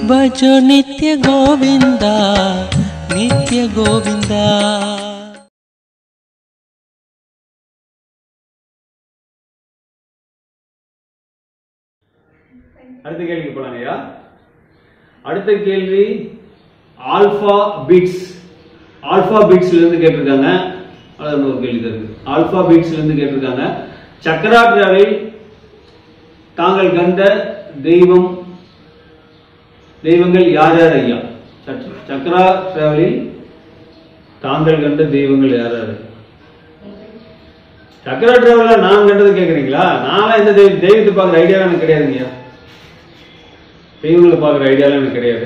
ಭಜೋ ನಿತ್ಯ ಗೋವಿಂದ ನಿತ್ಯ ಗೋವಿಂದ அடுத்த கேள்விக்கு போலாங்க ஐயா அடுத்த கேள்வி ஆல்பா பீட்ஸ் ஆல்பா பீட்ஸ்ல இருந்து கேட்டிருக்காங்க அது ஒரு கேள்வி தான் இருக்கு ஆல்பா பீட்ஸ்ல இருந்து கேட்டிருக்காங்க சக்கரா டிராவில் தாங்கள் கண்ட தெய்வம் தெய்வங்கள் யார் யார் ஐயா சக்- சக்கரா டிராவலில் தாங்கள் கண்ட தெய்வங்கள் யார் யார் சக்கரா டிராவல நான் கண்டது கேக்குறீங்களா நான்லாம் எந்த தெய்வ தெய்வத்தை பார்க்குற ஐடியாவே எனக்கு கிடையாதுங்கய்யா தெய்வங்களை பார்க்குற ஐடியாலாம் எனக்கு கிடையாது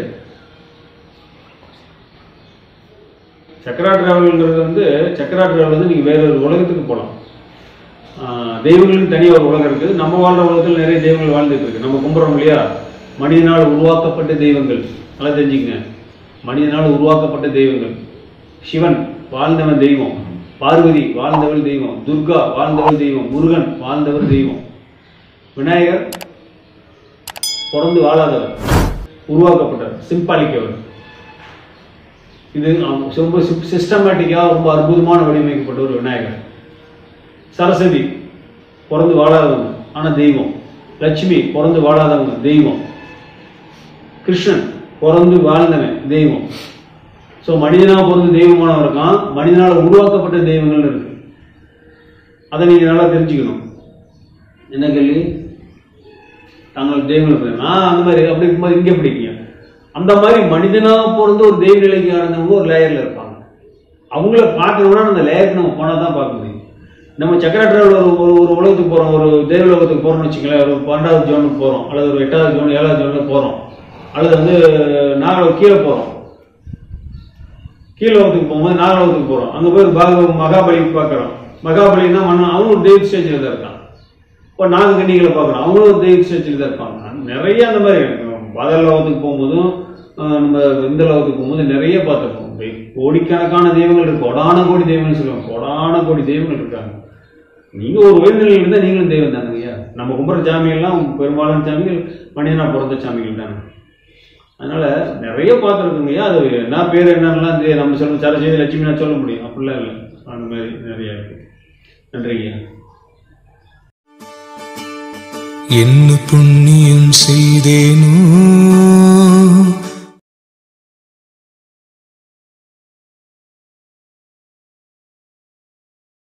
சக்கரா டிராவல்ங்கிறது வந்து சக்கரா டிராவல் வந்து நீங்கள் வேற ஒரு உலகத்துக்கு போகலாம் தெய்வங்களுக்கு தனியாக ஒரு உலகம் இருக்குது நம்ம வாழ்ற உலகத்தில் நிறைய தெய்வங்கள் வாழ்ந்துட்டு இருக்கு நம்ம கும்பிட்றோம் இல்லையா மனிதனால் உருவாக்கப்பட்ட தெய்வங்கள் நல்லா தெரிஞ்சுக்கங்க மனிதனால் உருவாக்கப்பட்ட தெய்வங்கள் சிவன் வாழ்ந்தவன் தெய்வம் பார்வதி வாழ்ந்தவள் தெய்வம் துர்கா வாழ்ந்தவள் தெய்வம் முருகன் வாழ்ந்தவர் தெய்வம் விநாயகர் பிறந்து வாழாதவர் உருவாக்கப்பட்டவர் சிம்பாலிக்கவர் இது ஆம், ரொம்ப சிஸ்டமேட்டிக்காக ரொம்ப அற்புதமான வடிவமைக்கப்பட்ட ஒரு விநாயகர் சரஸ்வதி பிறந்து வாழாதவங்க ஆனா தெய்வம் லட்சுமி பிறந்து வாழாதவங்க தெய்வம் கிருஷ்ணன் பிறந்து வாழ்ந்தவன் தெய்வம் ஸோ மனிதனா பிறந்து தெய்வமானவன் இருக்கான் மனிதனால் உருவாக்கப்பட்ட தெய்வங்கள் இருக்கு அதை நீங்க நல்லா தெரிஞ்சுக்கணும் என்ன கேள்வி தாங்கள் தெய்வங்கள் இருக்காங்க. நான் அந்த மாதிரி அப்படி இருக்கும்போது இங்கே பிடிக்கீங்க அந்த மாதிரி மனிதனாக பிறந்து ஒரு தெய்வ நிலைக்கு ஆனவங்க ஒரு லேயர்ல இருப்பாங்க அவங்கள பார்க்கணும்னா அந்த லேயருக்கு நம்ம போனால் தான் பார்க்க முடியும் நம்ம சக்கர டிராவல் ஒரு ஒரு ஒரு உலகத்துக்கு போகிறோம் ஒரு தெய்வ உலகத்துக்கு போகிறோம்னு வச்சுங்களேன் ஒரு பன்னெண்டாவது ஜோனுக்கு போகிறோம் அல்லது ஒரு எட்டாவது ஜோன் ஏழாவது ஜோனுக்கு போகிறோம் அல்லது வந்து நாகலோகம் கீழே போகிறோம் கீழோகத்துக்கு போகும்போது நாகலோகத்துக்கு போகிறோம் அங்கே போய் ஒரு பாக மகாபலி பார்க்குறோம் மகாபலின்னா மன்னன் அவனும் ஒரு தெய்வ ஸ்டேஜில் தான் இருக்கான் இப்போ நாகக்கன்னிகளை பார்க்குறோம் அவங்களும் ஒரு தெய்வ ஸ்டேஜில் தான் இருப்பாங்க நிறைய அந்த மாதிரி இருக்கு. பாதாள லோகத்துக்கு போகும்போதும் ஆஹ், நம்ம இந்த லோகத்துக்கு போகும்போது நிறைய பார்த்துருக்கோம் கோடிக்கணக்கான தெய்வங்கள் இருக்கு கொடான கோடி தெய்வங்கள் சொல்லுவாங்க கொடான கோடி தெய்வங்கள் இருக்காங்க நீங்க ஒரு உயர்நிலையில் இருந்தால் நீங்களும் தெய்வம் தானே ஐயா நம்ம கும்பிட்ற சாமிகள்லாம் பெரும்பாலான சாமிகள் மனிதனா பிறந்த சாமிகள் தானே அதனால நிறைய பார்த்துருக்குங்க அது என்ன பேர் என்னன்னா தெரியாது நம்ம சொல்ல சரஸ்வதி லட்சுமி நான் சொல்ல முடியும் அப்படிலாம் இல்லை அந்த மாதிரி நிறைய இருக்கு நன்றிங்க என்ன புண்ணியம் செய்தேனோ